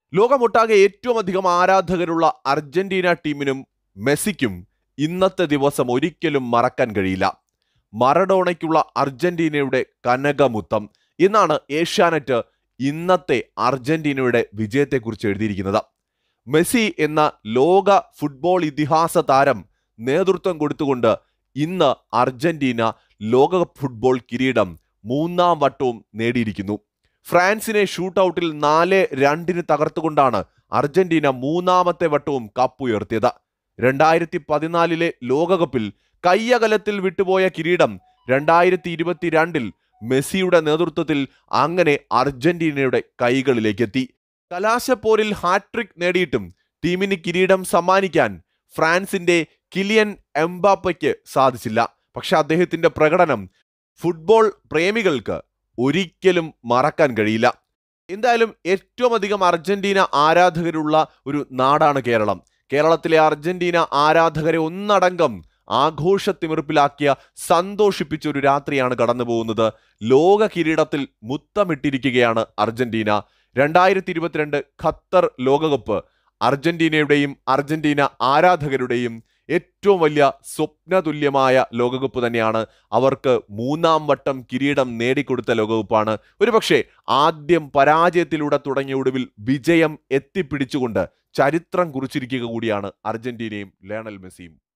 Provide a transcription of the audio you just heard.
ലോകമൊട്ടാകെ ഏറ്റവും അധികം ആരാധകരുള്ള അർജന്റീന ടീമിനും മെസ്സിക്കും ഇന്നത്തെ ദിവസം ഒരിക്കലും മറക്കാൻ കഴിയില്ല മറഡോണയ്ക്കുള്ള അർജന്റീനയുടെ കനകമുത്തം എന്നാണ് ഏഷ്യാനെറ്റ് ഇന്നത്തെ അർജന്റീനയുടെ വിജയത്തെക്കുറിച്ച് എഴുതിയിരിക്കുന്നത് മെസ്സി എന്ന ലോക ഫുട്ബോൾ ഇതിഹാസ താരം നേതൃത്വം കൊടുത്തുകൊണ്ട് ഇന്ന് അർജന്റീന ലോകകപ്പ് ഫുട്ബോൾ കിരീടം മൂന്നാം വട്ടവും നേടിയിരിക്കുന്നു ഫ്രാൻസിനെ ഷൂട്ടൌട്ടിൽ നാല് രണ്ടിന് തകർത്തുകൊണ്ടാണ് അർജന്റീന മൂന്നാമത്തെ വട്ടവും കപ്പുയർത്തിയത് രണ്ടായിരത്തി പതിനാലിലെ ലോകകപ്പിൽ കയ്യകലത്തിൽ വിട്ടുപോയ കിരീടം രണ്ടായിരത്തി ഇരുപത്തിരണ്ടിൽ മെസ്സിയുടെ നേതൃത്വത്തിൽ അങ്ങനെ അർജന്റീനയുടെ കൈകളിലേക്കെത്തി കലാശപ്പോരിൽ ഹാട്രിക് നേടിയിട്ടും ടീമിന് കിരീടം സമ്മാനിക്കാൻ ഫ്രാൻസിന്റെ കിലിയൻ എംബാപ്പയ്ക്ക് സാധിച്ചില്ല പക്ഷെ അദ്ദേഹത്തിന്റെ പ്രകടനം ഫുട്ബോൾ പ്രേമികൾക്ക് ഒരിക്കലും മറക്കാൻ കഴിയില്ല എന്തായാലും ഏറ്റവും അധികം അർജന്റീന ആരാധകരുള്ള ഒരു നാടാണ് കേരളം കേരളത്തിലെ അർജന്റീന ആരാധകരെ ഒന്നടങ്കം ആഘോഷത്തിമിർപ്പിലാക്കിയ സന്തോഷിപ്പിച്ച ഒരു രാത്രിയാണ് കടന്നു പോകുന്നത് ലോക കിരീടത്തിൽ മുത്തമിട്ടിരിക്കുകയാണ് അർജന്റീന രണ്ടായിരത്തി ഇരുപത്തിരണ്ട് ഖത്തർ ലോകകപ്പ് അർജന്റീനയുടെയും അർജന്റീന ആരാധകരുടെയും ഏറ്റവും വലിയ സ്വപ്നതുല്യമായ ലോകകപ്പ് തന്നെയാണ് അവർക്ക് മൂന്നാം വട്ടം കിരീടം നേടിക്കൊടുത്ത ലോകകപ്പാണ് ഒരുപക്ഷെ ആദ്യം പരാജയത്തിലൂടെ തുടങ്ങിയ ഒടുവിൽ വിജയം എത്തിപ്പിടിച്ചുകൊണ്ട് ചരിത്രം കുറിച്ചിരിക്കുക കൂടിയാണ് അർജന്റീനയും ലയണൽ മെസ്സിയും